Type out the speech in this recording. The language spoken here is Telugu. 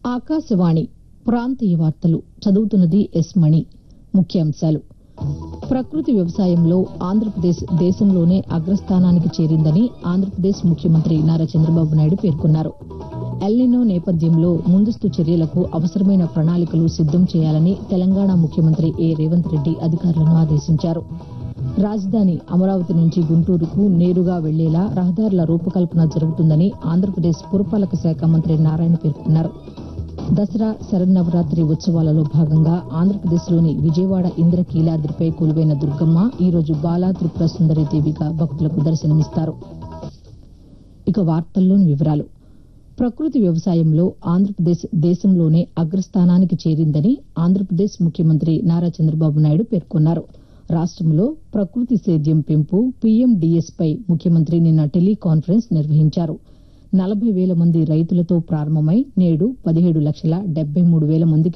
ఆకాశవాణి ప్రాంతీయ వార్తలు చదువుతున్నది ఎస్ మణి ముఖ్యాంశాలు ప్రకృతి వ్యవసాయంలో ఆంధ్రప్రదేశ్ దేశంలోనే అగ్రస్థానానికి చేరిందని ఆంధ్రప్రదేశ్ ముఖ్యమంత్రి నారా చంద్రబాబు నాయుడు పేర్కొన్నారు ఎల్నినో నేపథ్యంలో ముందస్తు చర్యలకు అవసరమైన ప్రణాళికలు సిద్దం చేయాలని తెలంగాణ ముఖ్యమంత్రి ఏ రేవంత్ రెడ్డి అధికారులను ఆదేశించారు రాజధాని అమరావతి నుంచి గుంటూరుకు నేరుగా వెళ్లేలా రహదారుల రూపకల్పన జరుగుతుందని ఆంధ్రప్రదేశ్ పురపాలక శాఖ మంత్రి నారాయణ పేర్కొన్నారు దసరా శరన్నవరాత్రి ఉత్సవాలలో భాగంగా ఆంధ్రప్రదేశ్లోని విజయవాడ ఇంద్రకీలాద్రిపై కొలువైన దుర్గమ్మ ఈరోజు బాలా త్రిపుర సుందరి దేవిగా భక్తులకు దర్శనమిస్తారు ఇక వార్తల్లోని వివరాలు ప్రకృతి వ్యవసాయంలో ఆంధ్రప్రదేశ్ దేశంలోనే అగ్రస్థానానికి చేరిందని ఆంధ్రప్రదేశ్ ముఖ్యమంత్రి నారా చంద్రబాబు నాయుడు పేర్కొన్నారు రాష్టంలో ప్రకృతి సేద్యం పెంపు పీఎండీఎస్ పై ముఖ్యమంత్రి నిన్న టెలికాన్ఫరెన్స్ నిర్వహించారు నలభై వేల మంది రైతులతో ప్రారంభమై నేడు పదిహేడు లక్షల డెబ్బై మూడు వేల మందికి